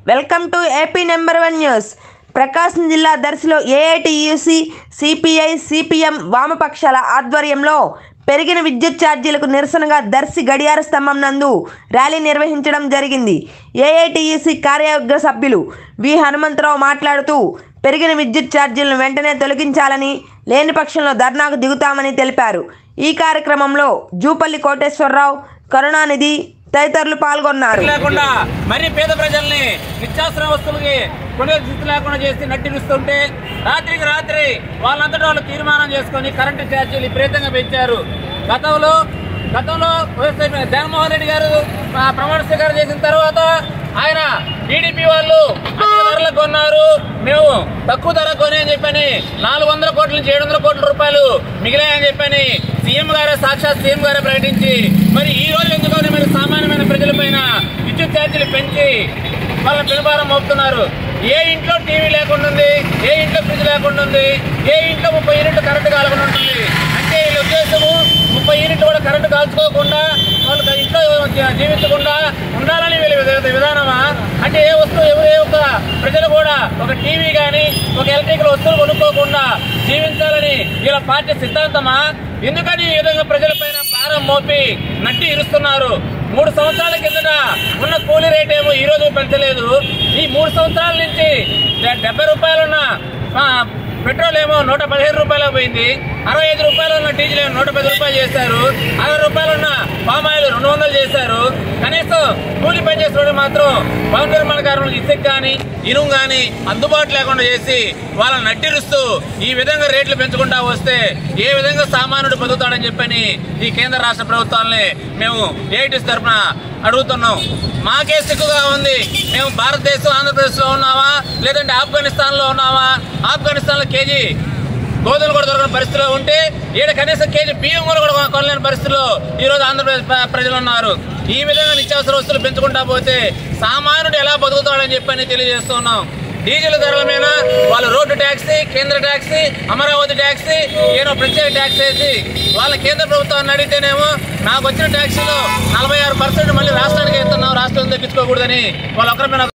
welcome to AP number one news Prakasam జిల్లా దర్శిలో AITUC CPI CPM వామపక్షాల ఆధ్వర్యంలో పెరిగిన విద్యుత్ ఛార్జీలకు నిరసనగా దర్శి గడియార స్తంభం నందు ర్యాలీ నిర్వహించడం జరిగింది ఏఐటియుసి కార్యవర్గ సభ్యులు వి హనుమంతరావు మాట్లాడుతూ పెరిగిన విద్యుత్ ఛార్జీలను వెంటనే తొలగించాలని లేని పక్షంలో ధర్నాకు దిగుతామని తెలిపారు ఈ కార్యక్రమంలో జూపల్లి కోటేశ్వరరావు కరుణానిధి తదితరులు పాల్గొన్నారు లేకుండా మరి పేద ప్రజల్ని నిత్యావసర వస్తువులకి కొనే స్థితి లేకుండా చేసి నట్టిరుస్తుంటే రాత్రికి రాత్రి వాళ్ళంతటా వాళ్ళు తీర్మానం చేసుకొని కరెంటు ఛార్జీలు విపరీతంగా పెంచారు గతంలో గతంలో వైఎస్ఆర్ జగన్మోహన్ రెడ్డి గారు ఆ, ప్రమాణ స్వీకారం చేసిన తర్వాత ఆయన టీడీపీ వాళ్ళు అధిక ధరలకు కొన్నారు మేము తక్కువ ధర కొని అని చెప్పని నాలుగు వందల కోట్ల నుంచి ఏడు వందల కోట్ల రూపాయలు మిగిలాయని చెప్పని సీఎం గారే సాక్షాత్ సీఎం గారే ప్రకటించి మరి ఈ రోజు ఎందుకో మీరు సామాన్యమైన ప్రజలపైన విద్యుత్ ఛార్జీలు పెంచి వాళ్ళని పెనుభారం మోపుతున్నారు ఏ ఇంట్లో టీవీ లేకుండా ఉంది ఏ ఇంట్లో ఫ్రిడ్జ్ లేకుండా ఉంది ఏ ఇంట్లో ముప్పై యూనిట్లు కరెంటు కాలకుండా ఉంటుంది అంటే వీళ్ళ ఉద్దేశము ముప్పై యూనిట్లు కూడా కరెంటు కాల్చుకోకుండా వాళ్ళు ఇంట్లో జీ- జీవించకుండా ఉండాలని వీళ్ళ విధ- విధానమా అంటే ఏ వస్తువు ఎవరు ఏ ఒక్క ప్రజలు కూడా ఒక టీవీ కానీ ఒక ఎలక్ట్రికల్ వస్తువులు కొనుక్కోకుండా జీవించాలని వీళ్ళ పార్టీ సిద్ధాంతమా ఎందుకని ఈ విధంగా ప్రజలపైన భారం మోపి నట్టి ఇరుస్తున్నారు మూడు సంవత్సరాల కిందట ఉన్న కూలీ రేట్ ఏమో ఈ రోజు పెంచలేదు ఈ మూడు సంవత్సరాల నుంచి డె- డెబ్బై రూపాయలున్న ఆ, పెట్రోల్ ఏమో నూట పదిహేను రూపాయలు పోయింది అరవై ఐదు రూపాయలు ఉన్న డీజిల్ ఏమో నూట పది రూపాయలు చేశారు అరవై రూపాయలు ఉన్న పామ్ ఆయిల్ రెండు వందలు చేశారు కనీసం కూలి పని చేసిన మాత్రం భవన నిర్మాణ కార్మికులకు ఇసుక కానీ ఇనుము కానీ అందుబాటు లేకుండా చేసి వాళ్ళని నట్టిరుస్తూ ఈ విధంగా రేట్లు పెంచుకుంటా వస్తే ఏ విధంగా సామాన్యుడు బతుకుతాడని చెప్పని ఈ కేంద్ర రాష్ట్ర ప్రభుత్వాలని మేము ఏఐటీస్ తరఫున అడుగుతున్నాం మాకే సిగ్గుగా ఉంది మేము భారతదేశం ఆంధ్రప్రదేశ్ లో ఉన్నామా లేదంటే ఆఫ్ఘనిస్తాన్ లో ఉన్నామా ఆఫ్ఘనిస్తాన్ లో కేజీ గోధుమలు కూడా దొరకని పరిస్థితిలో ఉంటే ఈడ కనీసం కేజీ బియ్యం కూడా కూడా కొనలేని పరిస్థితిలో ఈ రోజు ఆంధ్రప్రదేశ్ ప్ర- ప్రజలు ఉన్నారు ఈ విధంగా నిత్యావసర వస్తువులు పెంచుకుంటా పోతే సామాన్యుడు ఎలా బతుకుతాడని చెప్పని తెలియజేస్తున్నాం డీజిల్ ధరల మీద వాళ్ళు రోడ్డు ట్యాక్సీ కేంద్ర ట్యాక్సీ అమరావతి ట్యాక్సీ ఏదో ప్రత్యేక ట్యాక్స్ వేసి వాళ్ళ కేంద్ర ప్రభుత్వాన్ని అడిగితేనేమో నాకు వచ్చిన ట్యాక్సీలో నలభై ఆరు పర్సెంట్ మళ్ళీ రాష్ట్రానికి ఇస్తున్నాం రాష్ట్రం దక్కించుకోకూడదని వాళ్ళు ఒకరి మీద